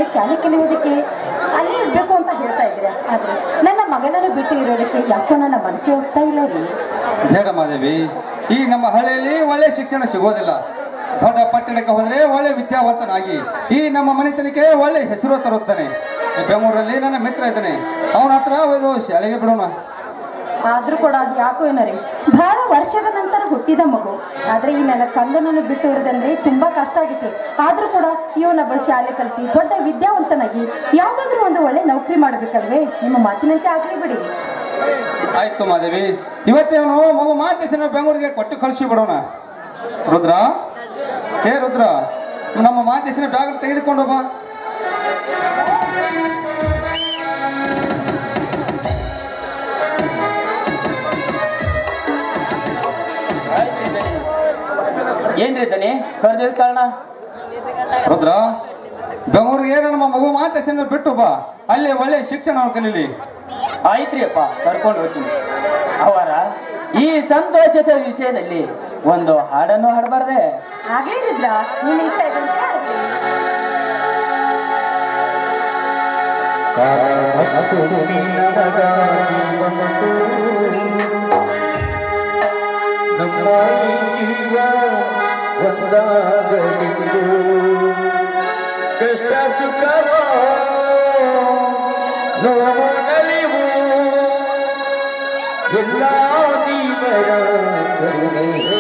ಶಾಲೆ ಕಲಿಯೋದಕ್ಕೆ ಅಲ್ಲೇ ಇರಬೇಕು ಅಂತ ಹೇಳ್ತಾ ಇದ್ರೆ ಆದ್ರೆ ನನ್ನ ಮಗಳನ್ನು ಬಿಟ್ಟು ಇರೋದಕ್ಕೆ ಯಾಕೋ ನನ್ನ ಮನಸ್ಸೇ ಹೋಗ್ತಾ ಇಲ್ಲ ರೀ ಬೇಡ ಮಾದೇವಿ ಈ ನಮ್ಮ ಹಳ್ಳಿಯಲ್ಲಿ ಒಳ್ಳೆ ಶಿಕ್ಷಣ ಸಿಗೋದಿಲ್ಲ ದೊಡ್ಡ ಪಟ್ಟಣಕ್ಕೆ ಹೋದರೆ ಒಳ್ಳೆ ವಿದ್ಯಾವಂತನಾಗಿ ಈ ನಮ್ಮ ಮನೆತನಕ್ಕೆ ಒಳ್ಳೆ ಹೆಸರು ತರುತ್ತಾನೆ ಬೆಂಗಳೂರಲ್ಲಿ ನನ್ನ ಮಿತ್ರ ಇದ್ದಾನೆ ಅವನ ಹತ್ರ ಇದು ಶಾಲೆಗೆ ಬಿಡೋಣ ಆದ್ರೂ ಕೂಡ ಅದು ಯಾಕೋ ಏನೋ ರೀ ಬಹಳ ವರ್ಷದ ನಂತರ ಹುಟ್ಟಿದ ಮಗು ಆದ್ರೆ ಈ ನನ್ನ ಕಂದನನ್ನು ಬಿಟ್ಟು ಇರೋದಂದ್ರೆ ತುಂಬಾ ಕಷ್ಟ ಆಗಿತ್ತು ಆದ್ರೂ ಕೂಡ ಇವನೊಬ್ಬ ಶಾಲೆ ಕಲ್ತಿ ದೊಡ್ಡ ವಿದ್ಯಾವಂತನಾಗಿ ಯಾವ್ದಾದ್ರು ಒಂದು ಒಳ್ಳೆ ನೌಕರಿ ಮಾಡಬೇಕಲ್ವೇ ನಿಮ್ಮ ಮಾತಿನಂತೆ ಆಗ್ಲಿ ಬಿಡಿ ಆಯ್ತು ಮಾದೇವಿ ಇವತ್ತೇನು ಮಗು ಮಾತೇಶನ ಬೆಂಗಳೂರಿಗೆ ಕೊಟ್ಟು ಕಳಿಸಿ ಬಿಡೋಣ ರುದ್ರ ಹೇ ರುದ್ರ ನಮ್ಮ ಮಾತೇಶನ ಬ್ಯಾಗ್ ತೆಗೆದುಕೊಂಡು ಬಾ ಏನ್ರಿ ದನಿ ಕರ್ದಿದ್ ಕಾರಣ ರುದ್ರ ಬೆಂಗಳೂರಿಗೆ ನಮ್ಮ ಮಗು ಮಾತೇಶನ ಬಿಟ್ಟು ಬಾ ಅಲ್ಲಿ ಒಳ್ಳೆ ಶಿಕ್ಷಣ ಕಲೀಲಿ ಆಯ್ತ್ರಿ ಅಪ್ಪ ಕರ್ಕೊಂಡು ಹೋಗ್ತೀನಿ ಅವರ ಈ ಸಂತೋಷದ ವಿಷಯದಲ್ಲಿ ಒಂದು ಹಾಡನ್ನು ಹಾಡಬಾರ್ದೆ ಆಗ್ಲೇ ಇದ್ರ ನೀನು ಇಷ್ಟ ಇದ್ದಂತೆ ಆಗ್ಲಿ. ನಮ್ಮ ಜೀವ ಒಂದಾಗಲಿದ್ದು ಕಷ್ಟ ಸುಖ ನೋವು ನಲಿವು ಎಲ್ಲ ಜೀವನ ಕರುಣೆಯೋ.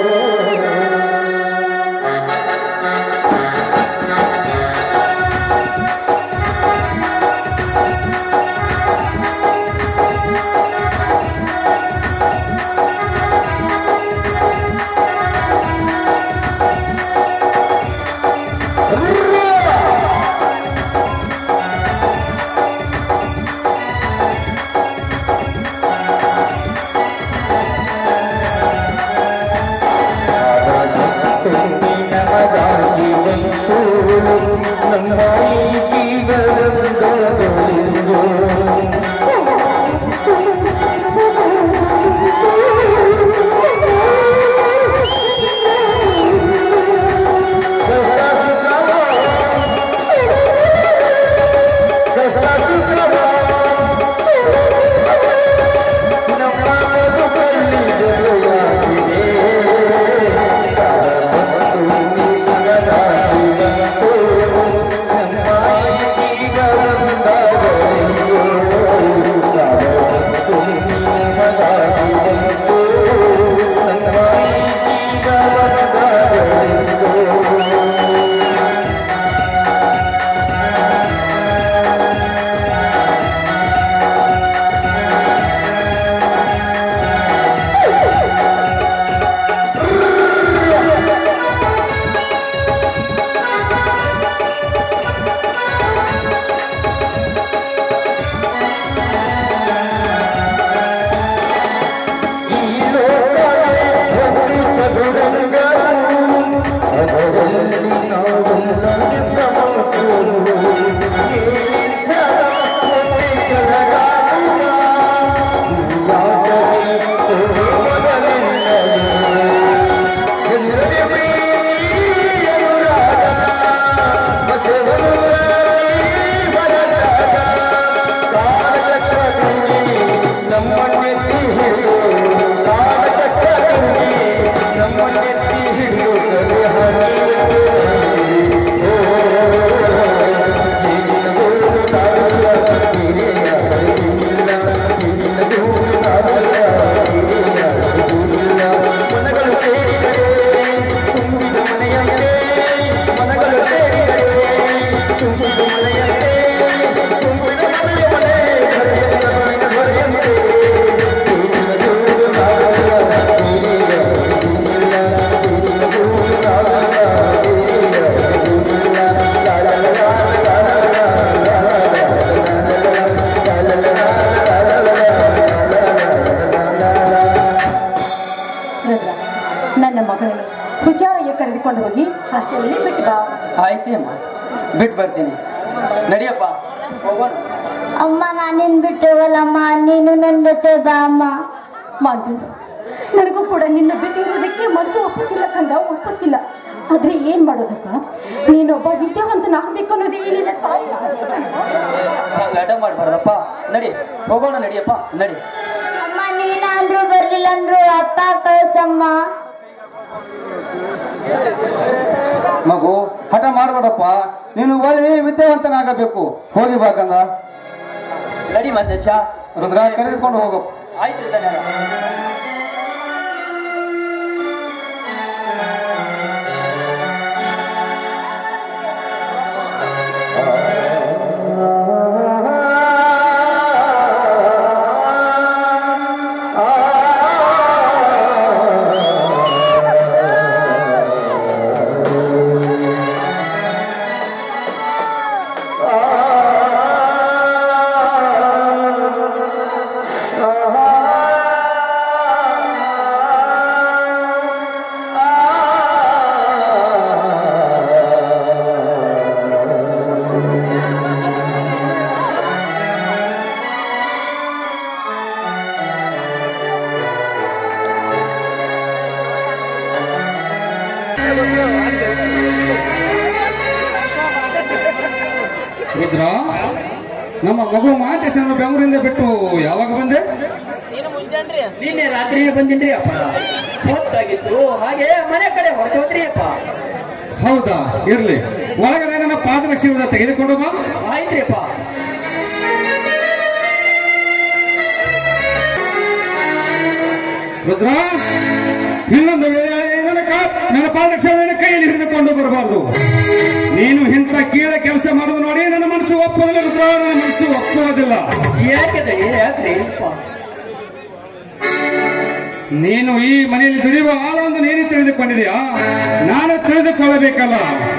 ತುಂಬಿ ನಮಗಾಗಿ ಬಂತು ನಮ್ಮ ಈ ಜೀವನದೊಂದೊಂದು. ಕಷ್ಟ ಸುಖವ ನಮ್ಮ ಬದುಕಲ್ಲಿ ಜೊತೆಯಾಗಿದೆ. ಈ ಲೋಕವೇ ಒಂದು ಚದುರಂಗವು, ಅದರಲ್ಲಿ ನಾವು ನಂಬಿದವರು. ಏನಿದ್ದ ಒಂದೇ ಜಗದಾಗುವ, ಯಾವದೇ ತೋರುವುದರಿಲ್ಲವೇ. ಎಲ್ಲದೆ ಪ್ರೀತಿ ಅನುರಾಗ, ಬಸವನುರಾಗಿ ಬರದಾಗ, ಕಾಲಚಕ್ರದಲ್ಲಿ ನಮ್ಮನ್ನೆತ್ತಿ ಹಿಡಿದು ಕಾಲಚಕ್ರದಲ್ಲಿ ನಮ್ಮನ್ನೆತ್ತಿ ಹಿಡಿದು ಕರೆ ಹರಿಯುವುದು. ಓ, ಜೀವನ ಗೋಳು ತಾಳುವ ಹಿರಿಯ ಹರಿವಿಲ್ಲ, ಜೀವನ ಗೋಳು ತಾಳುವ ಹಿರಿಯ ಹರಿವಿಲ್ಲ. ಮನಗಳು ಸೇರಿದರೆ ತುಂಬಿದ ಮನೆಯಂತೆ ಮನಗಳು ಸೇರಿದರೆ ತುಂಬಿದ ಮನೆಯಂತೆ ತುಂಬಿದ ಮನೆಯ ಮನೆ ಹರಿಯದ ಮನೆಯ ಹೊರೆಯಂತೆ ಜೀವನ ಗೋಳು ತಾಳುವ ಹಿರಿಯ ಹರಿವಿಲ್ಲ, ಜೀವನ ಗೋಳು ತಾಳುವ ಹಿರಿಯ ಹರಿವಿಲ್ಲ. ಲಾ ಲಾ ಲಾ ಲಾ ಲಾ ಲಾ ಲಾ ಲಾ ಲಾ ಲಾ ಲಾ ಲಾ ರುದ್ರ ನನ್ನ ಮಗಳನ್ನು ಹುಷಾರಾಗಿ ಕರೆದುಕೊಂಡು ಹೋಗಿ ಹಾಸ್ಟೆಲಲ್ಲಿ ಬಿಟ್ಟು ಬಾ ಆಯ್ತಿ ಅಮ್ಮ ಬಿಟ್ಟು ಬರ್ತೀನಿ ನಡಿಯಪ್ಪ ಹೋಗೋಣ ಅಮ್ಮ ನಾನಿನ್ ಬಿಟ್ಟು ಹೋಗಲ್ಲಮ್ಮ ನೀನು ನನ್ನ ಜೊತೆ ಬಾ ಅಮ್ಮ ಮಾಧು ನನಗೂ ಕೂಡ ನಿನ್ನ ಬಿಟ್ಟಿರೋದಕ್ಕೆ ಮನಸ್ಸು ಒಪ್ಪುತ್ತಿಲ್ಲ ಕಂದ ಒಪ್ಪುತ್ತಿಲ್ಲ ಆದ್ರೆ ಏನ್ ಮಾಡೋದಪ್ಪ ನೀನೊಬ್ಬ ವಿದ್ಯಾವಂತನಾಗಬೇಕು ಅನ್ನೋದೇ ಏನಿದೆ ತಾಯಿ ಆಸೆ. ಹಂಗ ಅಡ್ಡ ಮಾಡ್ಬಾರ್ದಪ್ಪ ನಡಿ ಹೋಗೋಣ ನಡಿಯಪ್ಪ ನಡಿ ಅಮ್ಮ ನೀನಾದ್ರೂ ಬರ್ಲಿಲ್ಲ ಅಂದ್ರು ಅಪ್ಪ ಕಳ್ಸಮ್ಮ ಮಗು ಹಠ ಮಾಡಬೇಡಪ್ಪ ನೀನು ಒಳ್ಳೆ ವಿದ್ಯಾವಂತನಾಗಬೇಕು ಹೋಗಿ ಬಾಕಂದ ನಡಿ ಮಂದೇಶ ರುದ್ರ ಕರೆದುಕೊಂಡು ಹೋಗು ಆಯ್ತು ಧನ್ಯರ ರುದ್ರ ನಮ್ಮ ಮಗು ಮಾತೇಶನ ಬೆಂಗಳೂರಿಂದ ಬಿಟ್ಟು ಯಾವಾಗ ಬಂದೆ ನಿನ್ನೆ ರಾತ್ರಿ ಬಂದಿನ್ರಿ ಅಪ್ಪ ಹೊತ್ತಾಗಿತ್ತು ಹಾಗೆ ಮನೆ ಕಡೆ ಹೊರಟೋದ್ರಿ ಅಪ್ಪ ಹೌದಾ ಇರ್ಲಿ ಒಳಗಡೆ ನನ್ನ ಪಾದರಕ್ಷೆ ತೆಗೆದುಕೊಂಡು ಬಾ ಆಯ್ತ್ರಿ ಅಪ್ಪ ರುದ್ರ ಇನ್ನೊಂದು ವೇಳೆ ನನ್ನ ಕಾ- ನನ್ನ ಪಾದರಕ್ಷೆಯನ್ನು ಕೈಯಲ್ಲಿ ಹಿಡಿದುಕೊಂಡು ಬರಬಾರದು ನೀನು ಇಂಥ ಕೀಳ ಕೆಲಸ ಮಾಡೋದು ನೋಡಿ ನನ್ನ ಮನಸ್ಸು ಒಪ್ಪೋದಿಲ್ಲ ರುದ್ರ ನನ್ನ ಮನಸ್ಸು ಒಪ್ಪೋದಿಲ್ಲ ಯಾಕೆ ದಡಿ ಯಾಕ್ರಿ ಅಪ್ಪ ನೀನು ಈ ಮನೆಯಲ್ಲಿ ದುಡಿಯುವ ಆಳೊಂದು ನೀನು ತಿಳಿದುಕೊಂಡಿದೆಯಾ ನಾನು ತಿಳಿದುಕೊಳ್ಳಬೇಕಲ್ಲ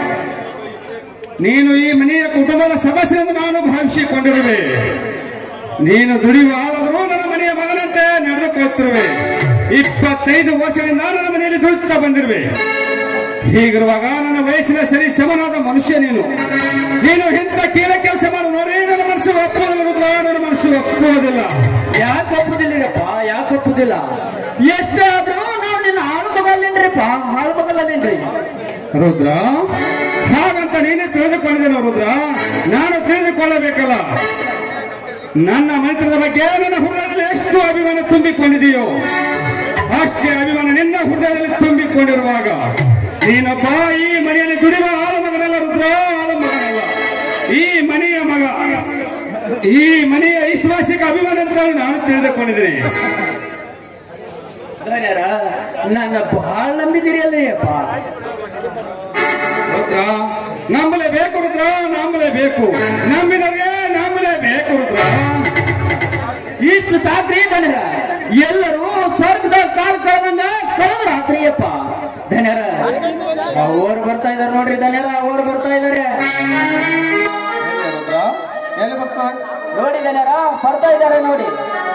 ನೀನು ಈ ಮನೆಯ ಕುಟುಂಬದ ಸದಸ್ಯರೆಂದು ನಾನು ಭಾವಿಸಿಕೊಂಡಿರುವೆ ನೀನು ದುಡಿಯುವ ಆಳಾದರೂ ನನ್ನ ಮನೆಯ ಮಗನಂತೆ ನಡೆದುಕೊಳ್ಳುತ್ತಿರುವೆ ಇಪ್ಪತ್ತೈದು ವರ್ಷದಿಂದ ನನ್ನ ಮನೆಯಲ್ಲಿ ದುಡಿತಾ ಬಂದಿರುವೆ ಹೀಗಿರುವಾಗ ನನ್ನ ವಯಸ್ಸಿನ ಸರಿ ಸಮನಾದ ಮನುಷ್ಯ ನೀನು ನೀನು ಇಂಥ ಕೀಳ ಕೆಲಸ ಮಾಡು ನೋಡಿ ನನ್ನ ಮನಸ್ಸು ಒಪ್ಪುವುದಿಲ್ಲ ರುದ್ರ, ನನ್ನ ಮನಸ್ಸು ಒಪ್ಪುವುದಿಲ್ಲ ಯಾಕೆ ಒಪ್ಪುದಿಲ್ಲರಪ್ಪ ಯಾಕೆ ಒಪ್ಪುದಿಲ್ಲ ಎಷ್ಟೇ ಆದ್ರೂ ನಾವು ನಿನ್ನ ಹಾಳು ಮಗಲ್ಲೇನ್ರಿಪ್ಪ ಹಾಳು ಮಗಲ್ಲೇನ್ರಿ ರುದ್ರ ಹಾಗಂತ ನೀನೇ ತಿಳಿದುಕೊಂಡಿದ್ದೇನೆ ರುದ್ರ ನಾನು ತಿಳಿದುಕೊಳ್ಳಬೇಕಲ್ಲ ನನ್ನ ಮಂತ್ರದ ಬಗ್ಗೆ ನನ್ನ ಹೃದಯದಲ್ಲಿ ಎಷ್ಟು ಅಭಿಮಾನ ತುಂಬಿಕೊಂಡಿದೆಯೋ ಅಷ್ಟೇ ಅಭಿಮಾನ ನಿನ್ನ ಹೃದಯದಲ್ಲಿ ತುಂಬಿಕೊಂಡಿರುವಾಗ ನೀನೊಬ್ಬ ಈ ಮನೆಯಲ್ಲಿ ದುಡಿಯುವ ಆಳು ಮಗನಲ್ಲ ರುದ್ರ ಆಳು ಮಗನಲ್ಲ ಈ ಮನೆಯ ಮಗ ಈ ಮನೆಯ ವಿಶ್ವಾಸಿಕ ಅಭಿಮಾನ ಅಂತ ನಾನು ತಿಳಿದುಕೊಂಡಿದ್ದೀನಿ ಧನ್ಯರ ನನ್ನ ಬಹಳ ನಂಬಿದಿರಿ ಅಲ್ಲೇ ಅಪ್ಪ ರುದ್ರ ನಂಬಲೇಬೇಕು ರುದ್ರ ನಂಬಲೇಬೇಕು ನಂಬಿದವರಿಗೆ ನಂಬಲೇಬೇಕು ರುದ್ರ ಇಷ್ಟು ಸಾಕ್ರಿ ಧನ್ಯರ ಎಲ್ಲರೂ ಸ್ವರ್ಗದ ಕಾಲ್ ಕಳೆದಂಗ ಕಳೆದ ರಾತ್ರಿ ಅಪ್ಪ ಧನ್ಯರ ಅವ್ರು ಬರ್ತಾ ಇದಾರೆ ನೋಡ್ರಿ ಧನ್ಯರ ಅವ್ರು ಬರ್ತಾ ಇದಾರೆ ರುದ್ರ ಎಲ್ಲಿ ಬರ್ತಾರೆ ನೋಡಿ ಧನ್ಯರ ಬರ್ತಾ ಇದಾರೆ ನೋಡಿ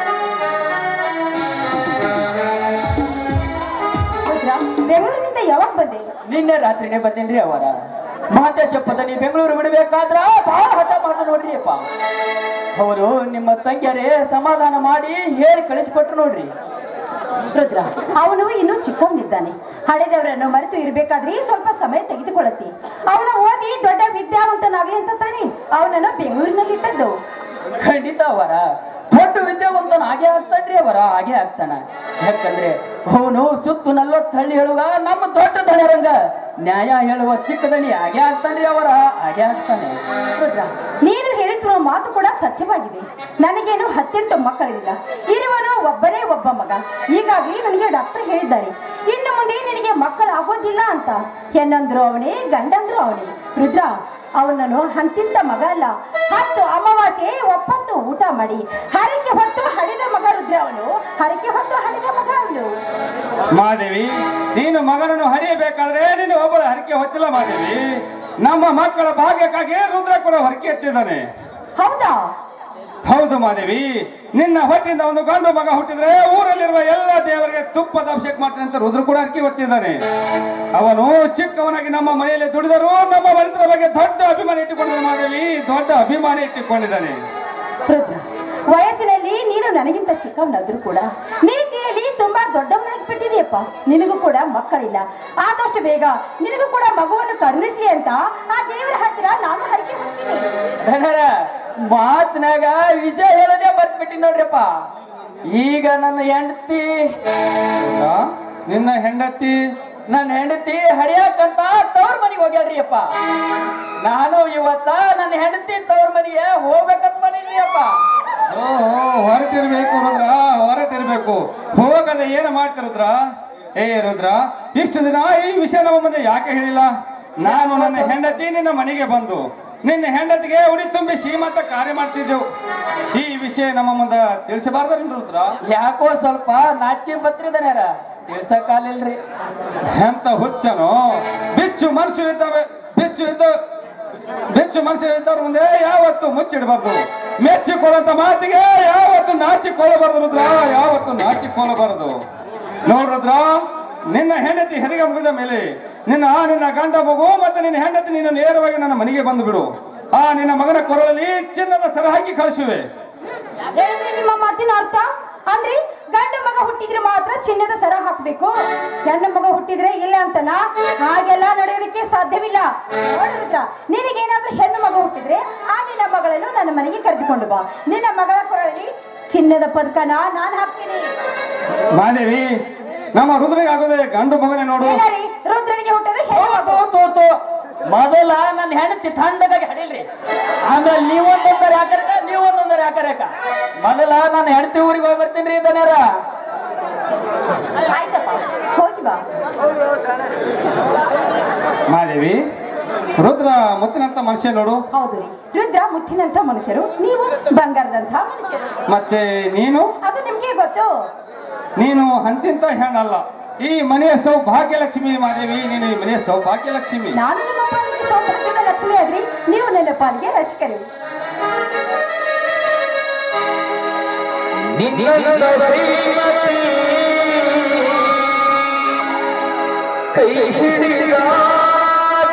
ರುದ್ರ, ಬೆಂಗಳೂರಿನಿಂದ ಯಾವಾಗ ಬಂದೆ ನಿನ್ನೆ ರಾತ್ರಿನೇ ಬಂದೇನ್ರಿ ಅವರ ಮಹಂತೇಶ ಪದನಿ ಬೆಂಗಳೂರು ಬಿಡಬೇಕಾದ್ರ ಬಹಳ ಹಠ ಮಾಡ್ದ ನೋಡ್ರಿ ಅಪ್ಪ ಅವರು ನಿಮ್ಮ ತಂಗಿಯರೇ ಸಮಾಧಾನ ಮಾಡಿ ಹೇಳಿ ಕಳಿಸ್ಕೊಟ್ರು ನೋಡ್ರಿ ರುದ್ರ ಅವನು ಇನ್ನೂ ಚಿಕ್ಕವನಿದ್ದಾನೆ ಹಳೆದವರನ್ನು ಮರೆತು ಇರಬೇಕಾದ್ರೆ ಸ್ವಲ್ಪ ಸಮಯ ತೆಗೆದುಕೊಳ್ಳುತ್ತೆ ಅವನ ಓದಿ ದೊಡ್ಡ ವಿದ್ಯಾವಂತನಾಗಲಿ ಅಂತ ತಾನೆ ಅವನನ್ನು ಬೆಂಗಳೂರಿನಲ್ಲಿ ಇಟ್ಟದ್ದು ಖಂಡಿತ ಅವರ ದೊಡ್ಡ ವಿದ್ಯಾವಂತನ ಹಾಗೆ ಆಗ್ತಾನ್ರಿ ಅವರ ಹಾಗೆ ಆಗ್ತಾನ ಯಾಕಂದ್ರೆ ಅವನು ಸುತ್ತು ನಲ್ವತ್ತು ಹಳ್ಳಿ ಹೇಳುವ ನಮ್ಮ ದೊಡ್ಡ ದೊಡ್ಡರಂಗ ನ್ಯಾಯ ಹೇಳುವ ಚಿಕ್ಕದನಿ ಹಾಗೆ ಆಗ್ತಾನ್ರಿ ಅವರ ಹಾಗೆ ಆಗ್ತಾನೆ ರುದ್ರ ನೀನು ಹೇಳಿರುವ ಮಾತು ಕೂಡ ಸತ್ಯವಾಗಿದೆ ನನಗೇನು ಹತ್ತೆಂಟು ಮಕ್ಕಳಿಲ್ಲ ಇರುವನು ಒಬ್ಬನೇ ಒಬ್ಬ ಮಗ ಹೀಗಾಗಿ ನನಗೆ ಡಾಕ್ಟರ್ ಹೇಳಿದ್ದಾರೆ ಇನ್ನು ಮುಂದೆ ನಿನಗೆ ಮಕ್ಕಳು ಆಗೋದಿಲ್ಲ ಅಂತ ಹೆಣ್ಣಂದ್ರು ಅವನೇ ಗಂಡಂದ್ರು ಅವನೇ ರುದ್ರ ಅವನನ್ನು ಹಂತಿಂತ ಮಗ ಅಲ್ಲ ಹತ್ತು ಅಮಾವಾಸ್ಯೆ ಒಪ್ಪತ್ತು ಊಟ ಮಾಡಿ ಹರಕೆ ಹೊತ್ತು ಹಡಿದ ಮಗ ರುದ್ರ ಅವನು ಹರಕೆ ಹೊತ್ತು ಹಡಿದ ಮಗ ಅವನು ಮಾದೇವಿ ನೀನು ಮಗನನ್ನು ಹರಿಯಬೇಕಾದ್ರೆ ನೀನು ಒಬ್ಬಳ ಹರಕೆ ಹೊತ್ತಿಲ್ಲ ಮಾದೇವಿ ನಮ್ಮ ಮಕ್ಕಳ ಭಾಗ್ಯಕ್ಕಾಗಿ ರುದ್ರ ಕೂಡ ಹೊರಕೆ ಎತ್ತಿದ್ದಾನೆ ಹೌದಾ ಹೌದು ಮಾದೇವಿ ನಿನ್ನ ಹೊಟ್ಟಿಂದ ಒಂದು ಗಂಡು ಮಗ ಹುಟ್ಟಿದ್ರೆ ಊರಲ್ಲಿರುವ ಎಲ್ಲ ದೇವರಿಗೆ ತುಪ್ಪದ ಅಭಿಷೇಕ ಮಾಡ್ತಾನೆ ಅಂತ ರುದ್ರ ಕೂಡ ಅರ್ಕಿ ಹೊತ್ತಿದ್ದಾನೆ ಅವನು ಚಿಕ್ಕವನಾಗಿ ನಮ್ಮ ಮನೆಯಲ್ಲಿ ದುಡಿದರೂ ನಮ್ಮ ಮನೆತರ ಬಗ್ಗೆ ದೊಡ್ಡ ಅಭಿಮಾನ ಇಟ್ಟುಕೊಂಡಿದ್ದಾನೆ ಮಾದೇವಿ ದೊಡ್ಡ ಅಭಿಮಾನ ಇಟ್ಟುಕೊಂಡಿದ್ದಾನೆ ರುದ್ರ ವಯಸ್ಸಿನಲ್ಲಿ ನೀನು ನನಗಿಂತ ಚಿಕ್ಕವನಾದ್ರೂ ಕೂಡ ನೀತಿಯಲ್ಲಿ ತುಂಬಾ ದೊಡ್ಡವನಾಗಿ ಬಿಟ್ಟಿದೀಯ ಹೌದಿಯಪ್ಪ ನಿನಗೂ ಕೂಡ ಮಕ್ಕಳಿಲ್ಲ ಆದಷ್ಟು ಬೇಗ ನಿನಗೂ ಕೂಡ ಮಗುವನ್ನು ಕರುಣಿಸ್ಲಿ ಅಂತ ಆ ದೇವರ ಹತ್ತಿರ ನಾನು ಹರಕೆ ಹೊತ್ತೀನಿ ಧನರ ಮಾತ್ನಾಗ ವಿಷಯ ಹೇಳೋದೇ ಬರ್ತ್ಬಿಟ್ಟಿ ನೋಡ್ರಿಪ್ಪ ಈಗ ನನ್ನ ಹೆಂಡತಿ ಹೌದಾ? ನಿನ್ನ ಹೆಂಡತಿ ನನ್ನ ಹೆಂಡತಿ ಹಡಿಯಾಕಂತ ತವ್ರ ಮನೆಗೆ ಹೋಗ್ಯಾಳ್ರಿ ಅಪ್ಪ ನಾನು ಇವತ್ತ ನನ್ನ ಹೆಂಡತಿ ತವ್ರ ಮನೆಗೆ ಹೋಗ್ಬೇಕಂತ ಮಾಡೀನಿ ಅಪ್ಪ ಓಹೋ ಹೊರಟಿರ್ಬೇಕು ರುದ್ರ ಹೊರಟಿರ್ಬೇಕು ಹೋಗದೆ ಏನು ಮಾಡ್ತಿರುದ್ರ ಏ ರುದ್ರ ಇಷ್ಟು ದಿನ ಈ ವಿಷಯ ನಮ್ಮ ಮುಂದೆ ಯಾಕೆ ಹೇಳಿಲ್ಲ ನಾನು ನನ್ನ ಹೆಂಡತಿ ನಿನ್ನ ಮನೆಗೆ ಬಂದು ನಿನ್ನ ಹೆಂಡತಿಗೆ ಉಡಿ ತುಂಬಿ ಶ್ರೀಮಂತ ಕಾರ್ಯ ಮಾಡ್ತಿದ್ದೆವು ಈ ವಿಷಯ ನಮ್ಮ ಮುಂದೆ ತಿಳಿಸಬಾರ್ದ ರುದ್ರ ಯಾಕೋ ಸ್ವಲ್ಪ ನಾಚಿಕೆ ಬತ್ತಿರದನ್ಯಾರ ತಿಳ್ಸಕ್ಕಾಲಿಲ್ರಿ ಎಂತ ಹುಚ್ಚನು ಬಿಚ್ಚು ಮನಸ್ಸು ಇದ್ದಾವೆ ಬಿಚ್ಚು ಇದ್ದ ಬಿಚ್ಚು ಮನಸ್ಸು ಇದ್ದವ್ರ ಮುಂದೆ ಯಾವತ್ತು ಮುಚ್ಚಿಡಬಾರ್ದು ಮೆಚ್ಚಿಕೊಳ್ಳಂತ ಮಾತಿಗೆ ಯಾವತ್ತು ನಾಚಿಕೊಳ್ಳಬಾರದು ರುದ್ರ ಯಾವತ್ತು ನಾಚಿಕೊಳ್ಳಬಾರದು ನೋಡ್ರುದ್ರ ನಿನ್ನ ಹೆಂಡತಿ ಹೆರಿಗೆ ಮುಗಿದ ಮೇಲೆ ನಿನ್ನ ಆ ನಿನ್ನ ಗಂಡ ಮಗು ಮತ್ತೆ ನಿನ್ನ ಹೆಂಡತಿ ನೀನು ನೇರವಾಗಿ ನನ್ನ ಮನೆಗೆ ಬಂದು ಬಿಡು ಆ ನಿನ್ನ ಮಗನ ಕೊರಳಲ್ಲಿ ಚಿನ್ನದ ಸರ ಹಾಕಿ ಕಳಿಸುವೆ ಹೇಳಿದ್ರೆ ನಿಮ್ಮ ಮಾತಿನ ಅರ್ಥ ಅಂದ್ರೆ ಗಂಡು ಮಗ ಹುಟ್ಟಿದ್ರೆ ಮಾತ್ರ ಚಿನ್ನದ ಸರ ಹಾಕ್ಬೇಕು ಹೆಣ್ಣು ಮಗ ಹುಟ್ಟಿದ್ರೆ ಇಲ್ಲ ಅಂತನಾ ಹಾಗೆಲ್ಲ ನಡೆಯೋದಕ್ಕೆ ಸಾಧ್ಯವಿಲ್ಲ ನೋಡಿದ್ರ ನಿನಗೇನಾದ್ರೂ ಹೆಣ್ಣು ಮಗ ಹುಟ್ಟಿದ್ರೆ ಆ ನಿನ್ನ ಮಗಳನ್ನು ನನ್ನ ಮನೆಗೆ ಕರೆದುಕೊಂಡು ಬಾ ನಿನ್ನ ಮಗಳ ಕೊರಳಲ್ಲಿ ಚಿನ್ನದ ಪದಕನ ನಾನು ಹಾಕ್ತೀನಿ ಮಾದೇವಿ ನಮ್ಮ ರುದ್ರಿಗೆ ಆಗೋದೆ ಗಂಡು ಮಗನೇ ನೋಡು ಇಲ್ಲ ರೀ ರುದ್ರನಿಗೆ ಹುಟ್ಟೋದು ಹೆಣ್ಣು ಮಗು ತೋ ತೋ ತೋ ಮೊದಲ ನನ್ನ ಹೆಂಡತಿ ಥಂಡಗಾಗಿ ಹಡಿಲ್ರಿ ಆಮೇಲೆ ನೀವೊಂದೊಂದರ ಯಾಕರಕ ನೀವೊಂದೊಂದರ ಯಾಕರಕ ಮೊದಲ ನನ್ನ ಹೆಂಡತಿ ಊರಿಗೆ ಹೋಗಿ ಬರ್ತೀನಿ ರೀ ದನ್ಯಾರ ಆಯ್ತಪ್ಪ ಹೋಗಿ ಬಾ ಮಾದೇವಿ ರುದ್ರ ಮುತ್ತಿನಂತ ಮನುಷ್ಯ ನೋಡು ಹೌದು ರೀ ರುದ್ರ ಮುತ್ತಿನಂಥ ಮನುಷ್ಯರು ನೀವು ಬಂಗಾರದಂಥ ಮನುಷ್ಯರು ಮತ್ತೆ ನೀನು ಅದು ನಿಮ್ಗೆ ಗೊತ್ತು ನೀನು ಅಂತಿಂತ ಹೆಣ್ಣಲ್ಲ ಈ ಮನೆಯ ಸೌಭಾಗ್ಯ ಲಕ್ಷ್ಮಿ ಮಾದೇವಿ ನೀನು ಈ ಮನೆಯ ಸೌಭಾಗ್ಯ ಲಕ್ಷ್ಮಿ ನಾನು ನಿಮ್ಮ ಪಾಲಿಗೆ ಸೌಭಾಗ್ಯದ ಲಕ್ಷ್ಮಿ ಆದ್ರಿ ನೀವು ನನ್ನ ಪಾಲಿಗೆ ರಸಿಕರು ನಿನ್ನ ಶ್ರೀಮತಿ ಕೈ ಹಿಡಿದಾಗ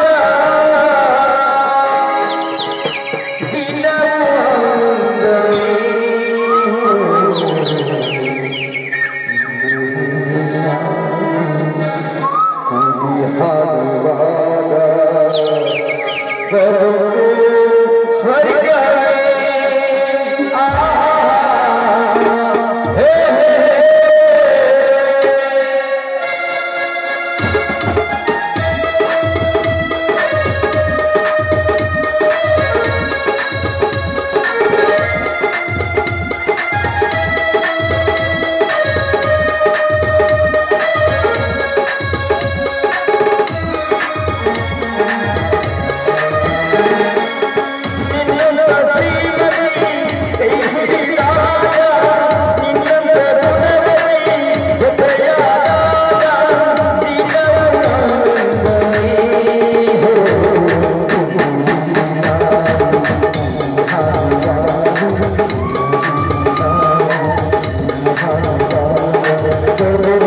ಿ